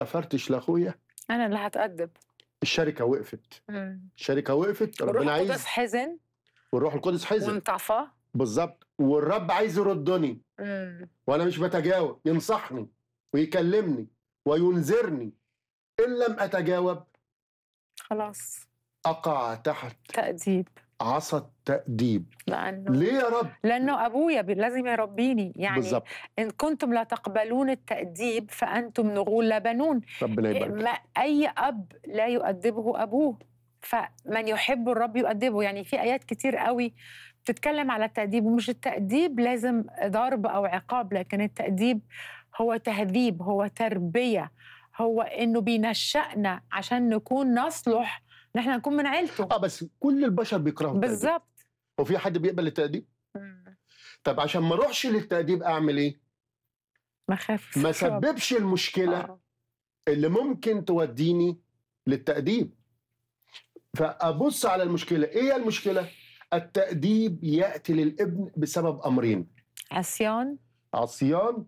افرتش لاخويا انا اللي هتأدب الشركه وقفت مم. الشركه وقفت الروح ربنا القدس عايز حزن والروح القدس حزن وانطفى بالظبط والرب عايز يردني مم. وانا مش بتجاوب ينصحني ويكلمني وينذرني ان لم اتجاوب خلاص اقع تحت تأديب عصا التأديب لأنه ليه يا رب لأنه أبويا بي- لازم يربيني يعني بالظبط إن كنتم لا تقبلون التأديب فأنتم نغول لا بنون ربنا يبارك ما أي أب لا يؤدبه أبوه فمن يحب الرب يؤدبه يعني في آيات كتير قوي بتتكلم على التأديب ومش التأديب لازم ضرب أو عقاب لكن التأديب هو تهذيب هو تربية هو إنه بينشأنا عشان نكون نصلح إن إحنا نكون من عيلته اه بس كل البشر بيكرهوا التأديب بالظبط وفي حد بيقبل التأديب مم. طب عشان ما اروحش للتأديب اعمل ايه ما خاف ما سببش المشكله آه. اللي ممكن توديني للتأديب فأبص على المشكلة إيه هي المشكلة؟ التأديب يأتي للابن بسبب أمرين عصيان عصيان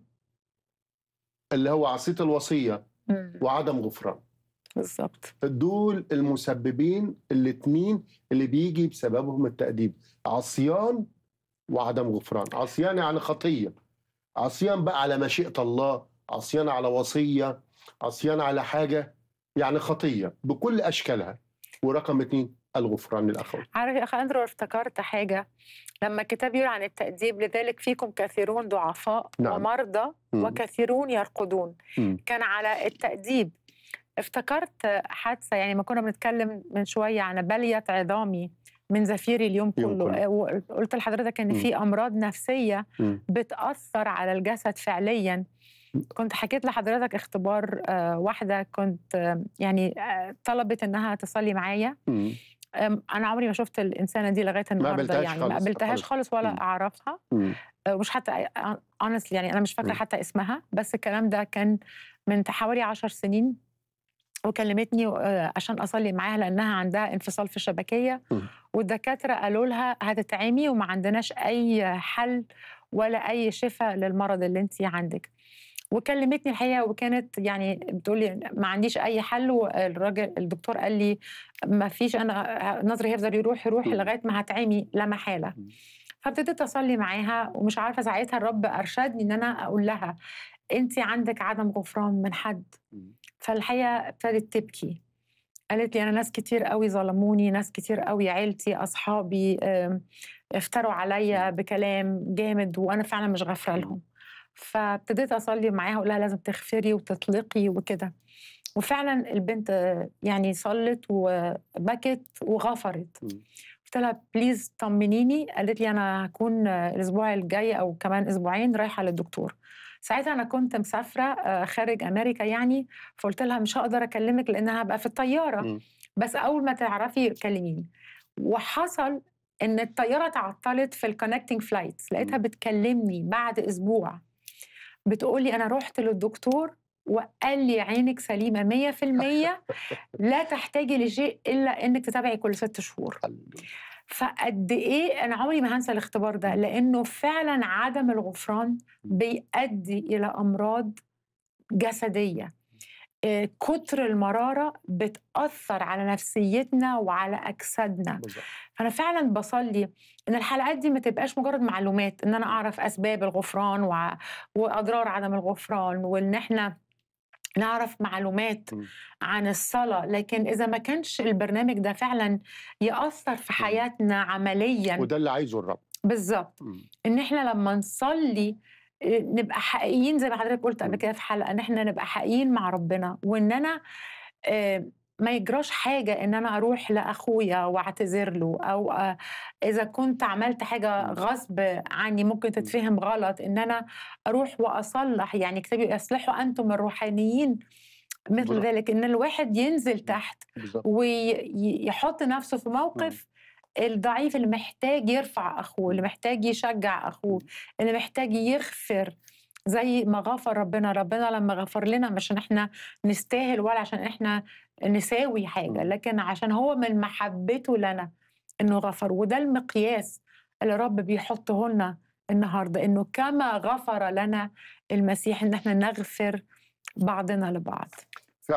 اللي هو عصية الوصية مم. وعدم غفران بالظبط دول المسببين الاتنين اللي بيجي بسببهم التأديب عصيان وعدم غفران عصيان يعني خطية عصيان بقى على مشيئة الله عصيان على وصية عصيان على حاجة يعني خطية بكل أشكالها ورقم اتنين الغفران الأخوي عارف يا اخ اندرو افتكرت حاجه لما الكتاب يقول عن التأديب لذلك فيكم كثيرون ضعفاء نعم. ومرضى مم. وكثيرون يرقدون مم. كان على التأديب افتكرت حادثة يعني ما كنا بنتكلم من شوية عن بلية عظامي من زفيري اليوم يوم كله كله. وقلت لحضرتك ان مم. في امراض نفسيه مم. بتاثر على الجسد فعليا كنت حكيت لحضرتك اختبار آه، واحده كنت آه، يعني آه، طلبت انها تصلي معايا مم. أم، انا عمري ما شفت الانسانه دي لغايه النهارده قابلتهاش يعني ما خالص، قابلتهاش خالص. خالص ولا مم. اعرفها مم. أه، ومش حتى honestly يعني انا مش فاكره مم. حتى اسمها بس الكلام ده كان من حوالي عشر سنين وكلمتني آه، عشان اصلي معاها لانها عندها انفصال في الشبكيه مم. والدكاتره قالوا لها هتتعمي وما عندناش اي حل ولا اي شفاء للمرض اللي انت عندك وكلمتني الحقيقه وكانت يعني بتقولي ما عنديش اي حل والراجل الدكتور قال لي ما فيش انا نظري هيفضل يروح يروح مم. لغايه ما هتعمي لا محاله مم. فابتديت اصلي معاها ومش عارفه ساعتها الرب ارشدني ان انا اقول لها انت عندك عدم غفران من حد مم. فالحقيقه ابتدت تبكي قالت لي انا ناس كتير قوي ظلموني ناس كتير قوي عيلتي اصحابي آم، افتروا عليا بكلام جامد وانا فعلا مش غافره لهم فابتديت اصلي معاها اقول لها لازم تغفري وتطلقي وكده وفعلا البنت آه، يعني صلت وبكت وغفرت مم. قلت لها بليز طمنيني قالت لي انا هكون آه، الاسبوع الجاي او كمان اسبوعين رايحه للدكتور ساعتها انا كنت مسافره آه، خارج امريكا يعني فقلت لها مش هقدر اكلمك لانها هبقى في الطياره مم. بس اول ما تعرفي كلميني وحصل ان الطياره تعطلت في الكونكتنج فلايتس لقيتها مم. بتكلمني بعد اسبوع بتقولي انا رحت للدكتور وقال لي عينك سليمه 100% لا تحتاجي لشيء الا انك تتابعي كل ست شهور فقد ايه انا عمري ما هنسى الاختبار ده لانه فعلا عدم الغفران بيؤدي الى امراض جسديه آه، كتر المراره بتاثر على نفسيتنا وعلى اجسادنا بالظبط. فانا فعلا بصلي ان الحلقات دي ما تبقاش مجرد معلومات ان انا اعرف اسباب الغفران وع- واضرار عدم الغفران وان احنا نعرف معلومات مم. عن الصلاة لكن إذا ما كانش البرنامج ده فعلا يأثر في حياتنا عمليا وده اللي عايزه الرب بالظبط مم. إن إحنا لما نصلي آه، نبقى حقيقيين زي ما حضرتك قلت قبل مم. كده في حلقة إن إحنا نبقى حقيقيين مع ربنا وإن أنا آه، ما يجراش حاجة إن أنا أروح لأخويا وأعتذر له أو آه، إذا كنت عملت حاجة مم. غصب عني ممكن تتفهم غلط إن أنا أروح وأصلح يعني كتابي يصلحوا أنتم الروحانيين مثل بالظبط. ذلك إن الواحد ينزل تحت بالظبط ويحط نفسه في موقف الضعيف اللي محتاج يرفع أخوه اللي محتاج يشجع أخوه اللي محتاج يغفر زي ما غفر ربنا ربنا لما غفر لنا مش عشان احنا نستاهل ولا عشان احنا نساوي حاجة مم. لكن عشان هو من محبته لنا انه غفر وده المقياس اللي رب بيحطه لنا النهارده انه كما غفر لنا المسيح ان احنا نغفر بعضنا لبعض